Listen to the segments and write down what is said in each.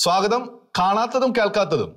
സ്വാഗതം കാണാത്തതും കേൾക്കാത്തതും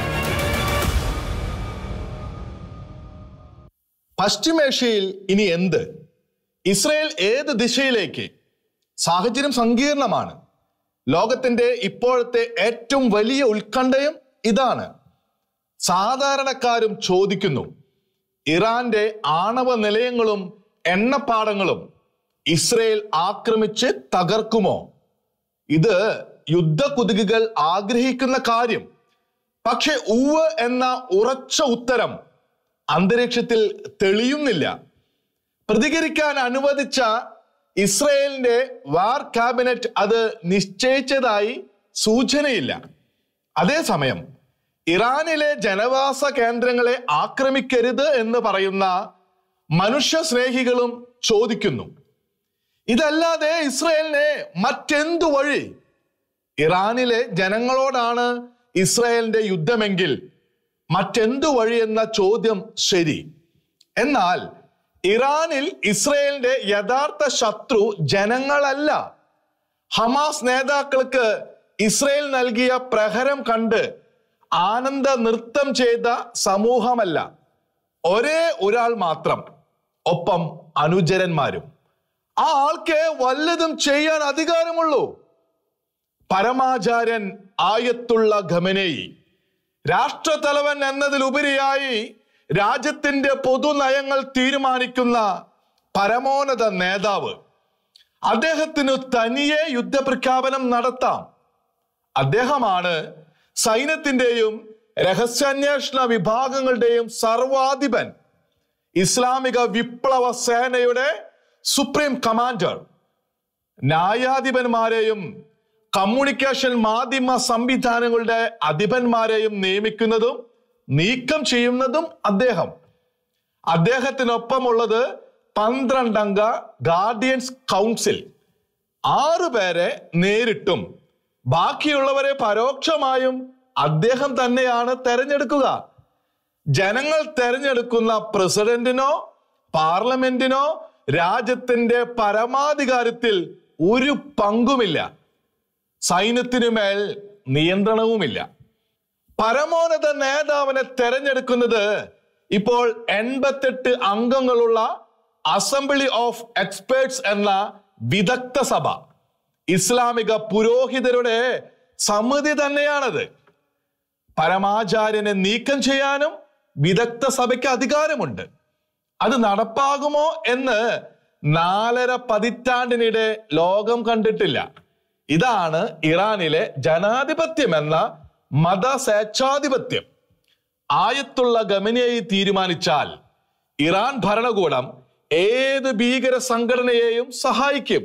പശ്ചിമേഷ്യയിൽ ഇനി എന്ത് ഇസ്രയേൽ ഏത് ദിശയിലേക്ക് സാഹചര്യം സങ്കീർണമാണ് ലോകത്തിന്റെ ഇപ്പോഴത്തെ ഏറ്റവും വലിയ ഉത്കണ്ഠയും ഇതാണ് സാധാരണക്കാരും ചോദിക്കുന്നു ഇറാന്റെ ആണവ നിലയങ്ങളും എണ്ണപ്പാടങ്ങളും ഇസ്രയേൽ ആക്രമിച്ച് തകർക്കുമോ ഇത് യുദ്ധകുതുകികൾ ആഗ്രഹിക്കുന്ന കാര്യം പക്ഷെ ഉവ് എന്ന ഉറച്ച ഉത്തരം അന്തരീക്ഷത്തിൽ തെളിയുന്നില്ല പ്രതികരിക്കാൻ അനുവദിച്ച ഇസ്രയേലിന്റെ വാർ ക്യാബിനറ്റ് അത് നിശ്ചയിച്ചതായി സൂചനയില്ല അതേസമയം ഇറാനിലെ ജനവാസ കേന്ദ്രങ്ങളെ ആക്രമിക്കരുത് എന്ന് പറയുന്ന മനുഷ്യ സ്നേഹികളും ചോദിക്കുന്നു ഇതല്ലാതെ ഇസ്രയേലിനെ മറ്റെന്തു വഴി ഇറാനിലെ ജനങ്ങളോടാണ് ഇസ്രയേലിന്റെ യുദ്ധമെങ്കിൽ മറ്റെന്തു വഴി എന്ന ചോദ്യം ശരി എന്നാൽ ഇറാനിൽ ഇസ്രയേലിന്റെ യഥാർത്ഥ ശത്രു ജനങ്ങളല്ല ഹമാസ് നേതാക്കൾക്ക് ഇസ്രയേൽ നൽകിയ പ്രഹരം കണ്ട് ആനന്ദ നൃത്തം ചെയ്ത സമൂഹമല്ല ഒരേ ഒരാൾ മാത്രം ഒപ്പം അനുചരന്മാരും ആ ആൾക്ക് വല്ലതും ചെയ്യാൻ അധികാരമുള്ളൂ പരമാചാര്യൻ ആയത്തുള്ള ഖമനേയി രാഷ്ട്രതലവൻ എന്നതിലുപരിയായി രാജ്യത്തിന്റെ പൊതുനയങ്ങൾ തീരുമാനിക്കുന്ന പരമോന്നത നേതാവ് അദ്ദേഹത്തിന് തനിയെ യുദ്ധപ്രഖ്യാപനം നടത്താം അദ്ദേഹമാണ് സൈന്യത്തിന്റെയും രഹസ്യാന്വേഷണ വിഭാഗങ്ങളുടെയും സർവാധിപൻ ഇസ്ലാമിക വിപ്ലവ സേനയുടെ സുപ്രീം കമാൻഡർ ന്യായാധിപന്മാരെയും കമ്മ്യൂണിക്കേഷൻ മാധ്യമ സംവിധാനങ്ങളുടെ അധിപന്മാരെയും നിയമിക്കുന്നതും നീക്കം ചെയ്യുന്നതും അദ്ദേഹം അദ്ദേഹത്തിനൊപ്പമുള്ളത് പന്ത്രണ്ടംഗ ഗാർഡിയൻസ് കൗൺസിൽ ആറു പേരെ നേരിട്ടും ബാക്കിയുള്ളവരെ പരോക്ഷമായും അദ്ദേഹം തന്നെയാണ് തെരഞ്ഞെടുക്കുക ജനങ്ങൾ തെരഞ്ഞെടുക്കുന്ന പ്രസിഡന്റിനോ പാർലമെന്റിനോ രാജ്യത്തിന്റെ പരമാധികാരത്തിൽ ഒരു പങ്കുമില്ല സൈന്യത്തിനു മേൽ നിയന്ത്രണവുമില്ല പരമോന്നത നേതാവിനെ തെരഞ്ഞെടുക്കുന്നത് ഇപ്പോൾ എൺപത്തെട്ട് അംഗങ്ങളുള്ള അസംബ്ലി ഓഫ് എക്സ്പേർട്സ് എന്ന വിദഗ്ധ സഭ ഇസ്ലാമിക പുരോഹിതരുടെ സമിതി തന്നെയാണത് പരമാചാര്യനെ നീക്കം ചെയ്യാനും വിദഗ്ധ സഭയ്ക്ക് അധികാരമുണ്ട് അത് നടപ്പാകുമോ എന്ന് നാലര പതിറ്റാണ്ടിനിടെ ലോകം കണ്ടിട്ടില്ല ഇതാണ് ഇറാനിലെ ജനാധിപത്യം എന്ന മത സ്വേച്ഛാധിപത്യം ആയത്തുള്ള ഗമനയായി തീരുമാനിച്ചാൽ ഇറാൻ ഭരണകൂടം ഏത് ഭീകര സംഘടനയെയും സഹായിക്കും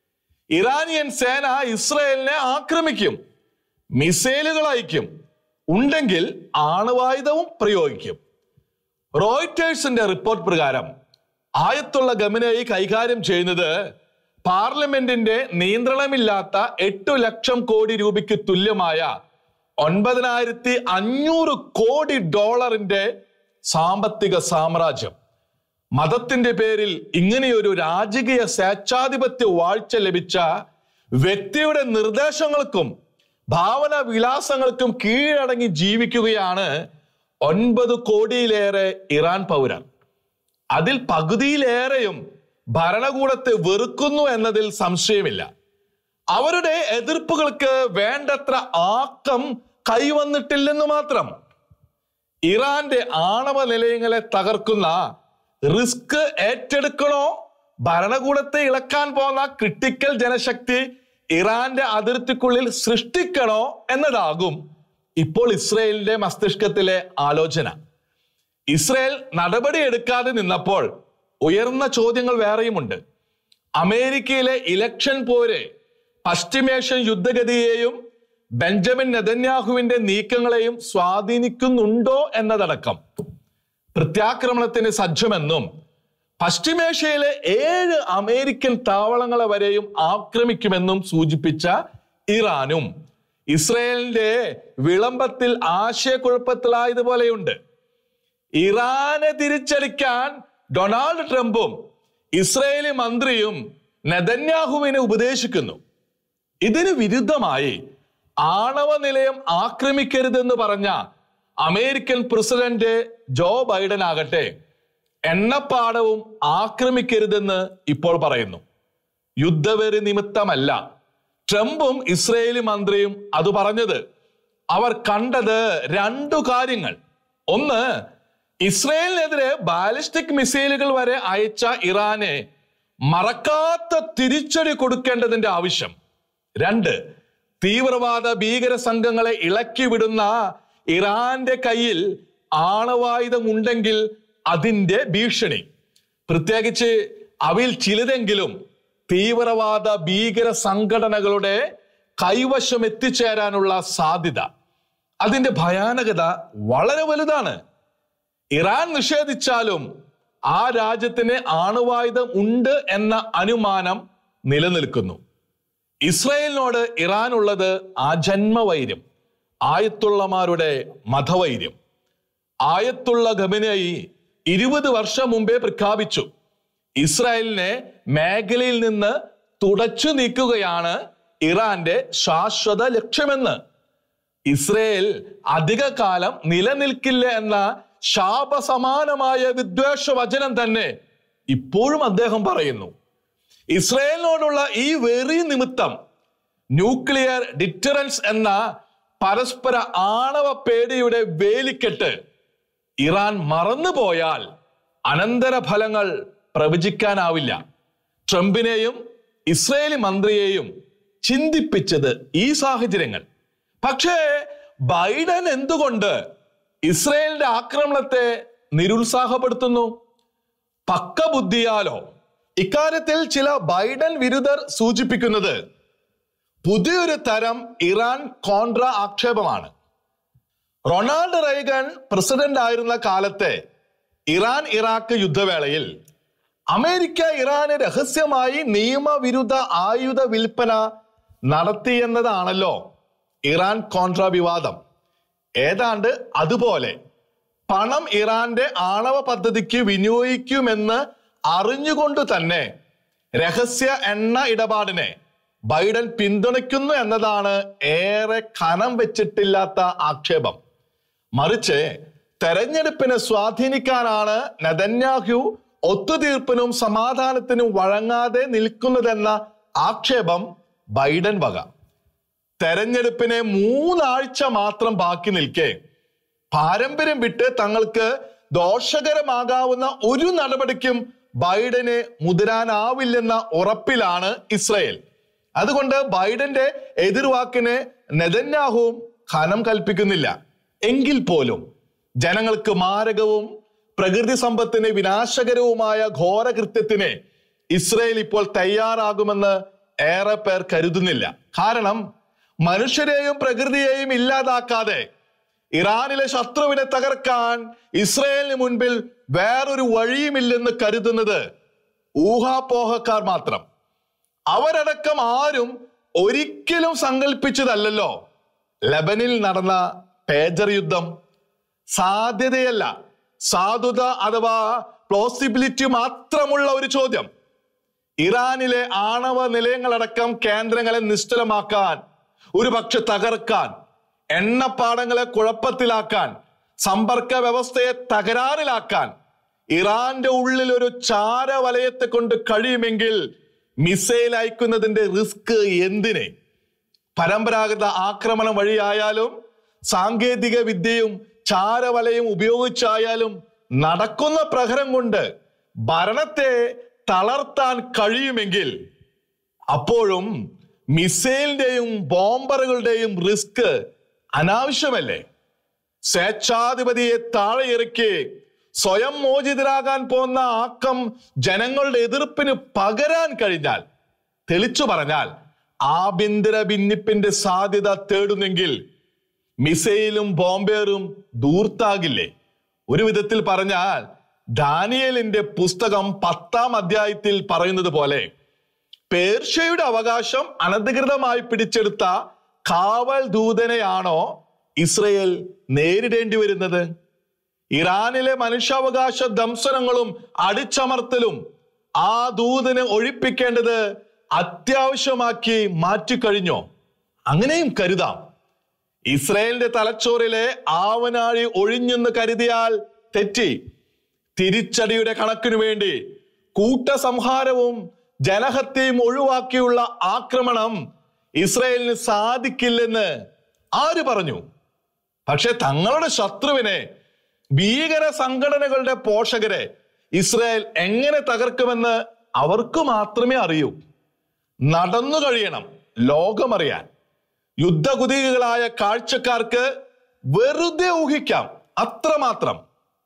ഇറാനിയൻ സേന ഇസ്രയേലിനെ ആക്രമിക്കും മിസൈലുകൾ അയക്കും ഉണ്ടെങ്കിൽ ആണവായുധവും പ്രയോഗിക്കും റോയിറ്റേഴ്സിന്റെ റിപ്പോർട്ട് പ്രകാരം ആയത്തുള്ള ഗമനയെ കൈകാര്യം ചെയ്യുന്നത് പാർലമെന്റിന്റെ നിയന്ത്രണമില്ലാത്ത എട്ടു ലക്ഷം കോടി രൂപയ്ക്ക് തുല്യമായ ഒൻപതിനായിരത്തി അഞ്ഞൂറ് കോടി ഡോളറിന്റെ സാമ്പത്തിക സാമ്രാജ്യം മതത്തിന്റെ പേരിൽ ഇങ്ങനെയൊരു രാജകീയ സ്വേച്ഛാധിപത്യ വാഴ്ച ലഭിച്ച വ്യക്തിയുടെ നിർദ്ദേശങ്ങൾക്കും ഭാവന വിലാസങ്ങൾക്കും കീഴടങ്ങി ജീവിക്കുകയാണ് ഒൻപത് കോടിയിലേറെ ഇറാൻ പൗരർ അതിൽ പകുതിയിലേറെയും ഭരണകൂടത്തെ വെറുക്കുന്നു എന്നതിൽ സംശയമില്ല അവരുടെ എതിർപ്പുകൾക്ക് വേണ്ടത്ര ആക്കം കൈവന്നിട്ടില്ലെന്ന് മാത്രം ഇറാന്റെ ആണവ നിലയങ്ങളെ തകർക്കുന്ന റിസ്ക് ഏറ്റെടുക്കണോ ഭരണകൂടത്തെ ഇളക്കാൻ പോകുന്ന ക്രിട്ടിക്കൽ ജനശക്തി ഇറാന്റെ അതിർത്തിക്കുള്ളിൽ സൃഷ്ടിക്കണോ എന്നതാകും ഇപ്പോൾ ഇസ്രയേലിന്റെ മസ്തിഷ്കത്തിലെ ആലോചന ഇസ്രയേൽ നടപടി എടുക്കാതെ നിന്നപ്പോൾ ഉയർന്ന ചോദ്യങ്ങൾ വേറെയുമുണ്ട് അമേരിക്കയിലെ ഇലക്ഷൻ പോരെ പശ്ചിമേഷ്യൻ യുദ്ധഗതിയെയും ബെഞ്ചമിൻ നെതന്യാഹുവിന്റെ നീക്കങ്ങളെയും സ്വാധീനിക്കുന്നുണ്ടോ എന്നതടക്കം പ്രത്യാക്രമണത്തിന് സജ്ജമെന്നും പശ്ചിമേഷ്യയിലെ ഏഴ് അമേരിക്കൻ താവളങ്ങളെ വരെയും ആക്രമിക്കുമെന്നും സൂചിപ്പിച്ച ഇറാനും ഇസ്രയേലിന്റെ വിളംബത്തിൽ ആശയക്കുഴപ്പത്തിലായതുപോലെയുണ്ട് ഇറാനെ തിരിച്ചടിക്കാൻ ഡൊണാൾഡ് ട്രംപും ഇസ്രയേലി മന്ത്രിയും നെതന്യാഹുവിനെ ഉപദേശിക്കുന്നു ഇതിന് വിരുദ്ധമായി ആണവ നിലയം ആക്രമിക്കരുതെന്ന് പറഞ്ഞ അമേരിക്കൻ പ്രസിഡന്റ് ജോ ബൈഡൻ ആകട്ടെ എണ്ണപ്പാടവും ആക്രമിക്കരുതെന്ന് ഇപ്പോൾ പറയുന്നു യുദ്ധവെറി നിമിത്തമല്ല ട്രംപും ഇസ്രയേലി മന്ത്രിയും അത് പറഞ്ഞത് അവർ കണ്ടത് രണ്ടു കാര്യങ്ങൾ ഒന്ന് ഇസ്രയേലിനെതിരെ ബാലിസ്റ്റിക് മിസൈലുകൾ വരെ അയച്ച ഇറാനെ മറക്കാത്ത തിരിച്ചടി കൊടുക്കേണ്ടതിന്റെ ആവശ്യം രണ്ട് തീവ്രവാദ ഭീകര സംഘങ്ങളെ ഇളക്കി വിടുന്ന ഇറാന്റെ കയ്യിൽ ആണവായുധം ഉണ്ടെങ്കിൽ അതിന്റെ ഭീഷണി പ്രത്യേകിച്ച് അവയിൽ ചിലതെങ്കിലും തീവ്രവാദ ഭീകര സംഘടനകളുടെ കൈവശം എത്തിച്ചേരാനുള്ള സാധ്യത അതിന്റെ ഭയാനകത വളരെ വലുതാണ് ഇറാൻ നിഷേധിച്ചാലും ആ രാജ്യത്തിന് ആണവായുധം ഉണ്ട് എന്ന അനുമാനം നിലനിൽക്കുന്നു ഇസ്രയേലിനോട് ഇറാൻ ഉള്ളത് ആ ജന്മവൈര്യം ആയത്തുള്ളമാരുടെ മതവൈര്യം ആയത്തുള്ള ഖമനയി ഇരുപത് വർഷം മുമ്പേ പ്രഖ്യാപിച്ചു ഇസ്രായേലിനെ മേഖലയിൽ നിന്ന് തുടച്ചു നീക്കുകയാണ് ഇറാന്റെ ശാശ്വത ലക്ഷ്യമെന്ന് ഇസ്രയേൽ അധിക കാലം നിലനിൽക്കില്ല എന്ന ശാപസമാനമായ വിദ്വേഷ വചനം തന്നെ ഇപ്പോഴും അദ്ദേഹം പറയുന്നു ഇസ്രയേലിനോടുള്ള ഈ വെറി നിമിത്തം ന്യൂക്ലിയർ ഡിറ്ററൻസ് എന്ന പരസ്പര ആണവ പേടിയുടെ വേലിക്കെട്ട് ഇറാൻ മറന്നുപോയാൽ അനന്തരഫലങ്ങൾ പ്രവചിക്കാനാവില്ല ട്രംപിനെയും ഇസ്രയേലി മന്ത്രിയെയും ചിന്തിപ്പിച്ചത് ഈ സാഹചര്യങ്ങൾ പക്ഷേ ബൈഡൻ എന്തുകൊണ്ട് ഇസ്രയേലിന്റെ ആക്രമണത്തെ നിരുത്സാഹപ്പെടുത്തുന്നു പക്ക ബുദ്ധിയാലോ ഇക്കാര്യത്തിൽ ചില ബൈഡൻ വിരുദ്ധർ സൂചിപ്പിക്കുന്നത് പുതിയൊരു തരം ഇറാൻ കോൺട്ര ആക്ഷേപമാണ് റൊണാൾഡ് റൈഗൻ പ്രസിഡന്റ് ആയിരുന്ന കാലത്തെ ഇറാൻ ഇറാഖ് യുദ്ധവേളയിൽ അമേരിക്ക ഇറാന് രഹസ്യമായി നിയമവിരുദ്ധ ആയുധ വിൽപ്പന നടത്തിയെന്നതാണല്ലോ ഇറാൻ കോൺട്ര വിവാദം ഏതാണ്ട് അതുപോലെ പണം ഇറാന്റെ ആണവ പദ്ധതിക്ക് വിനിയോഗിക്കുമെന്ന് അറിഞ്ഞുകൊണ്ട് തന്നെ രഹസ്യ എണ്ണ ഇടപാടിനെ ബൈഡൻ പിന്തുണയ്ക്കുന്നു എന്നതാണ് ഏറെ കനം വെച്ചിട്ടില്ലാത്ത ആക്ഷേപം മറിച്ച് തെരഞ്ഞെടുപ്പിനെ സ്വാധീനിക്കാനാണ് നെതന്യാഹു ഒത്തുതീർപ്പിനും സമാധാനത്തിനും വഴങ്ങാതെ നിൽക്കുന്നതെന്ന ആക്ഷേപം ബൈഡൻ വക തെരഞ്ഞെടുപ്പിന് മൂന്നാഴ്ച മാത്രം ബാക്കി നിൽക്കെ പാരമ്പര്യം വിട്ട് തങ്ങൾക്ക് ദോഷകരമാകാവുന്ന ഒരു നടപടിക്കും ബൈഡന് മുതിരാനാവില്ലെന്ന ഉറപ്പിലാണ് ഇസ്രയേൽ അതുകൊണ്ട് ബൈഡന്റെ എതിർവാക്കിന് നെതന്യാഹുവും ഖനം കൽപ്പിക്കുന്നില്ല എങ്കിൽ പോലും ജനങ്ങൾക്ക് മാരകവും പ്രകൃതി സമ്പത്തിന് വിനാശകരവുമായ ഘോരകൃത്യത്തിന് ഇസ്രയേൽ ഇപ്പോൾ തയ്യാറാകുമെന്ന് ഏറെ പേർ കരുതുന്നില്ല കാരണം മനുഷ്യരെയും പ്രകൃതിയെയും ഇല്ലാതാക്കാതെ ഇറാനിലെ ശത്രുവിനെ തകർക്കാൻ ഇസ്രയേലിന് മുൻപിൽ വേറൊരു വഴിയുമില്ലെന്ന് കരുതുന്നത് ഊഹാപോഹക്കാർ മാത്രം അവരടക്കം ആരും ഒരിക്കലും സങ്കല്പിച്ചതല്ലല്ലോ ലബനിൽ നടന്ന പേജർ യുദ്ധം സാധ്യതയല്ല സാധുത അഥവാ പ്ലോസിബിലിറ്റി മാത്രമുള്ള ഒരു ചോദ്യം ഇറാനിലെ ആണവ നിലയങ്ങളടക്കം കേന്ദ്രങ്ങളെ നിശ്ചലമാക്കാൻ ഒരു പക്ഷെ തകർക്കാൻ എണ്ണപ്പാടങ്ങളെ കുഴപ്പത്തിലാക്കാൻ സമ്പർക്ക വ്യവസ്ഥയെ തകരാറിലാക്കാൻ ഇറാന്റെ ഉള്ളിൽ ഒരു ചാരവലയത്തെ കൊണ്ട് കഴിയുമെങ്കിൽ മിസൈൽ അയക്കുന്നതിന്റെ റിസ്ക് എന്തിനെ പരമ്പരാഗത ആക്രമണം വഴിയായാലും സാങ്കേതിക വിദ്യയും ചാരവലയും ഉപയോഗിച്ചായാലും നടക്കുന്ന പ്രഹരം കൊണ്ട് ഭരണത്തെ തളർത്താൻ കഴിയുമെങ്കിൽ അപ്പോഴും മിസൈലിന്റെയും ബോംബറുകളുടെയും റിസ്ക് അനാവശ്യമല്ലേ സ്വേച്ഛാധിപതിയെ താഴെ ഇറക്കി സ്വയം മോചിതരാകാൻ പോകുന്ന ആക്കം ജനങ്ങളുടെ എതിർപ്പിന് പകരാൻ കഴിഞ്ഞാൽ തെളിച്ചു പറഞ്ഞാൽ ആഭ്യന്തര ഭിന്നിപ്പിന്റെ സാധ്യത തേടുന്നെങ്കിൽ മിസൈലും ബോംബേറും ദൂർത്താകില്ലേ ഒരു വിധത്തിൽ പറഞ്ഞാൽ ദാനിയലിന്റെ പുസ്തകം പത്താം അധ്യായത്തിൽ പറയുന്നത് പോലെ പേർഷ്യയുടെ അവകാശം അനധികൃതമായി പിടിച്ചെടുത്ത കാവൽ ദൂതനെയാണോ ഇസ്രയേൽ നേരിടേണ്ടി വരുന്നത് ഇറാനിലെ മനുഷ്യാവകാശ ദംശനങ്ങളും അടിച്ചമർത്തലും ആ ദൂതനെ ഒഴിപ്പിക്കേണ്ടത് അത്യാവശ്യമാക്കി മാറ്റിക്കഴിഞ്ഞോ അങ്ങനെയും കരുതാം ഇസ്രയേലിന്റെ തലച്ചോറിലെ ആവനാഴി ഒഴിഞ്ഞെന്ന് കരുതിയാൽ തെറ്റി തിരിച്ചടിയുടെ കണക്കിനു വേണ്ടി കൂട്ടസംഹാരവും ജനഹത്യയും ഒഴിവാക്കിയുള്ള ആക്രമണം ഇസ്രയേലിന് സാധിക്കില്ലെന്ന് ആര് പറഞ്ഞു പക്ഷെ തങ്ങളുടെ ശത്രുവിനെ ഭീകര സംഘടനകളുടെ പോഷകരെ ഇസ്രായേൽ എങ്ങനെ തകർക്കുമെന്ന് അവർക്ക് മാത്രമേ അറിയൂ നടന്നു കഴിയണം ലോകമറിയാൻ യുദ്ധകുതികളായ കാഴ്ചക്കാർക്ക് വെറുതെ ഊഹിക്കാം അത്രമാത്രം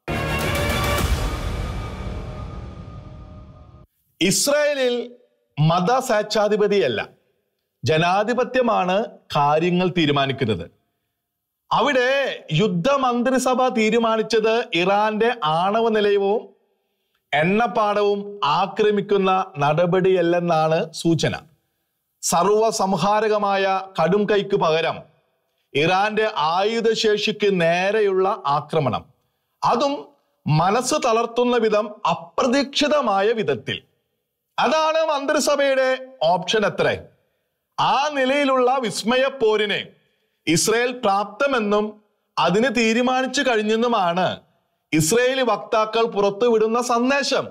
ഇസ്രായേലിൽ മത സ്വേച്ഛാധിപതിയല്ല ജനാധിപത്യമാണ് കാര്യങ്ങൾ തീരുമാനിക്കുന്നത് അവിടെ യുദ്ധമന്ത്രിസഭ തീരുമാനിച്ചത് ഇറാന്റെ ആണവ നിലയവും എണ്ണപ്പാടവും ആക്രമിക്കുന്ന നടപടിയല്ലെന്നാണ് സൂചന സർവസംഹാരകമായ കടും കൈക്ക് പകരം ഇറാന്റെ ആയുധശേഷിക്ക് നേരെയുള്ള ആക്രമണം അതും മനസ്സ് തളർത്തുന്ന വിധം അപ്രതീക്ഷിതമായ വിധത്തിൽ അതാണ് മന്ത്രിസഭയുടെ ഓപ്ഷൻ എത്രേ ആ നിലയിലുള്ള വിസ്മയ പോരിനെ ഇസ്രയേൽ പ്രാപ്തമെന്നും അതിന് തീരുമാനിച്ചു കഴിഞ്ഞെന്നുമാണ് ഇസ്രയേലി വക്താക്കൾ പുറത്തുവിടുന്ന സന്ദേശം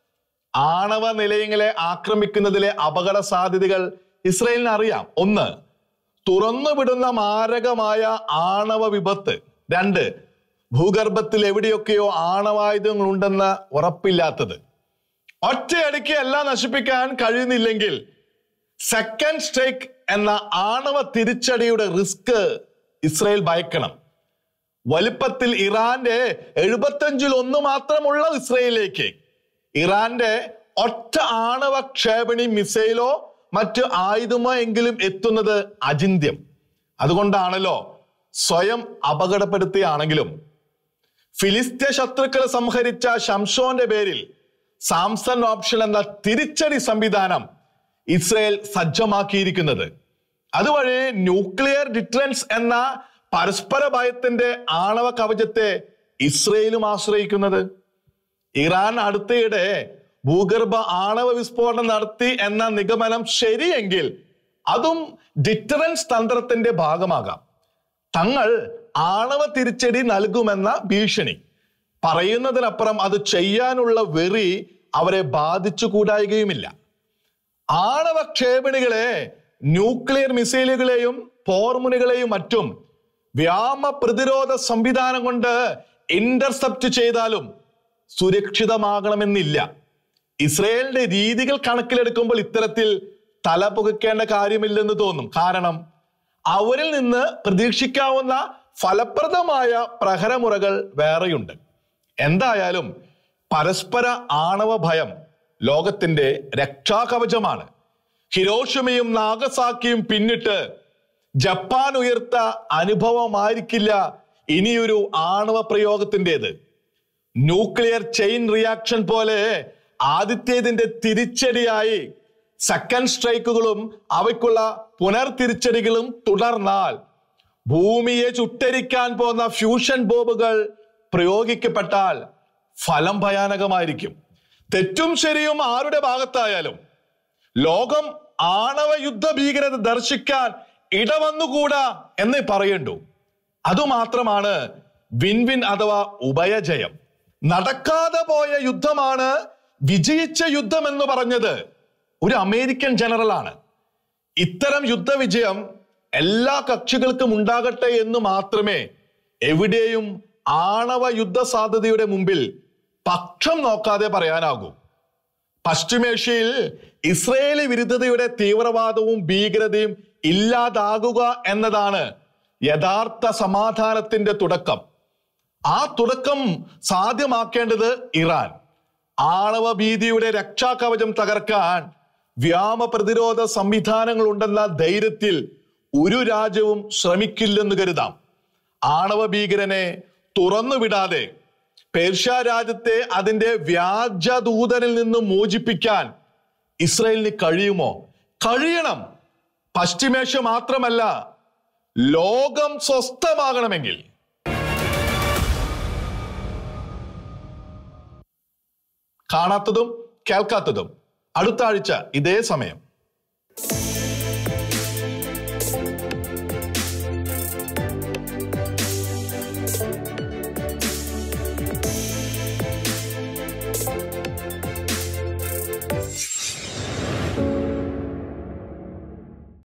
ആണവ നിലയങ്ങളെ ആക്രമിക്കുന്നതിലെ അപകട സാധ്യതകൾ ഇസ്രയേലിന് അറിയാം ഒന്ന് തുറന്നുവിടുന്ന മാരകമായ ആണവ വിപത്ത് രണ്ട് ഭൂഗർഭത്തിൽ എവിടെയൊക്കെയോ ആണവായുധങ്ങൾ ഉണ്ടെന്ന് ഉറപ്പില്ലാത്തത് ഒറ്റയടിക്ക് എല്ലാം നശിപ്പിക്കാൻ കഴിയുന്നില്ലെങ്കിൽ സെക്കൻഡ് സ്ട്രൈക്ക് എന്ന ആണവ തിരിച്ചടിയുടെ റിസ്ക് ഇസ്രയേൽ ഭയക്കണം വലിപ്പത്തിൽ ഇറാന്റെ എഴുപത്തഞ്ചിൽ ഒന്ന് മാത്രമുള്ള ഇസ്രയേലിലേക്ക് ഇറാന്റെ ഒറ്റ ആണവ ക്ഷേപണി മിസൈലോ മറ്റ് ആയുധമോ എങ്കിലും എത്തുന്നത് അചിന്യം അതുകൊണ്ടാണല്ലോ സ്വയം അപകടപ്പെടുത്തുകയാണെങ്കിലും ഫിലിസ്തീയ ശത്രുക്കളെ സംഹരിച്ച ശംഷോന്റെ പേരിൽ സാംസൺ ഓപ്ഷൻ എന്ന തിരിച്ചടി സംവിധാനം ഇസ്രയേൽ സജ്ജമാക്കിയിരിക്കുന്നത് അതുവഴി ന്യൂക്ലിയർ ഡിറ്ററൻസ് എന്ന പരസ്പര ഭയത്തിന്റെ ആണവ കവചത്തെ ഇസ്രയേലും ആശ്രയിക്കുന്നത് ഇറാൻ അടുത്തിടെ ഭൂഗർഭ ആണവ വിസ്ഫോടനം നടത്തി എന്ന നിഗമനം ശരിയെങ്കിൽ അതും ഡിറ്ററൻസ് തന്ത്രത്തിന്റെ ഭാഗമാകാം തങ്ങൾ ആണവ തിരിച്ചടി നൽകുമെന്ന ഭീഷണി പറയുന്നതിനപ്പുറം അത് ചെയ്യാനുള്ള വെറി അവരെ ബാധിച്ചു കൂടായികയുമില്ല ആണവ ക്ഷേപണികളെ ന്യൂക്ലിയർ മിസൈലുകളെയും പോർമുനകളെയും മറ്റും വ്യാമ പ്രതിരോധ സംവിധാനം കൊണ്ട് ഇന്റർസെപ്റ്റ് ചെയ്താലും സുരക്ഷിതമാകണമെന്നില്ല ഇസ്രയേലിന്റെ രീതികൾ കണക്കിലെടുക്കുമ്പോൾ ഇത്തരത്തിൽ തല പുകയ്ക്കേണ്ട കാര്യമില്ലെന്ന് തോന്നും കാരണം അവരിൽ നിന്ന് പ്രതീക്ഷിക്കാവുന്ന ഫലപ്രദമായ പ്രഹരമുറകൾ വേറെയുണ്ട് എന്തായാലും പരസ്പര ആണവ ഭയം ലോകത്തിന്റെ രക്ഷാകവചമാണ് ഹിരോഷിമയും നാഗസാക്കിയും പിന്നിട്ട് ജപ്പാൻ ഉയർത്ത അനുഭവമായിരിക്കില്ല ഇനിയൊരു ആണവ പ്രയോഗത്തിൻ്റെത് ന്യൂക്ലിയർ ചെയിൻ റിയാക്ഷൻ പോലെ ആദ്യത്തേതിന്റെ തിരിച്ചടിയായി സെക്കൻഡ് സ്ട്രൈക്കുകളും അവയ്ക്കുള്ള പുനർതിരിച്ചടികളും തുടർന്നാൽ ഭൂമിയെ ചുട്ടരിക്കാൻ പോകുന്ന ഫ്യൂഷൻ ബോംബുകൾ പ്രയോഗിക്കപ്പെട്ടാൽ ഫലം ഭയാനകമായിരിക്കും തെറ്റും ശരിയും ആരുടെ ഭാഗത്തായാലും ലോകം ആണവ യുദ്ധ ഭീകരത ദർശിക്കാൻ ഇടവന്നുകൂടാ എന്നേ പറയണ്ടു അതുമാത്രമാണ് വിൻ വിൻ അഥവാ ഉഭയജയം നടക്കാതെ പോയ യുദ്ധമാണ് വിജയിച്ച യുദ്ധം എന്ന് പറഞ്ഞത് ഒരു അമേരിക്കൻ ജനറലാണ് ഇത്തരം യുദ്ധവിജയം എല്ലാ കക്ഷികൾക്കും ഉണ്ടാകട്ടെ എന്ന് മാത്രമേ എവിടെയും ആണവ യുദ്ധ സാധ്യതയുടെ മുമ്പിൽ പക്ഷം നോക്കാതെ പറയാനാകൂ പശ്ചിമേഷ്യയിൽ ഇസ്രയേലി വിരുദ്ധതയുടെ തീവ്രവാദവും ഭീകരതയും ഇല്ലാതാകുക എന്നതാണ് യഥാർത്ഥ സമാധാനത്തിന്റെ തുടക്കം ആ തുടക്കം സാധ്യമാക്കേണ്ടത് ഇറാൻ ആണവ ഭീതിയുടെ രക്ഷാകവചം തകർക്കാൻ വ്യാമ പ്രതിരോധ സംവിധാനങ്ങൾ ഉണ്ടെന്ന ധൈര്യത്തിൽ ഒരു രാജ്യവും ശ്രമിക്കില്ലെന്ന് കരുതാം ആണവ ഭീകരനെ തുറന്നു വിടാതെ പേർഷ്യ രാജ്യത്തെ അതിന്റെ വ്യാജ ദൂതനിൽ നിന്ന് മോചിപ്പിക്കാൻ ഇസ്രയേലിന് കഴിയുമോ കഴിയണം പശ്ചിമേഷ്യ മാത്രമല്ല ലോകം സ്വസ്ഥമാകണമെങ്കിൽ കാണാത്തതും കേൾക്കാത്തതും അടുത്ത ആഴ്ച ഇതേ സമയം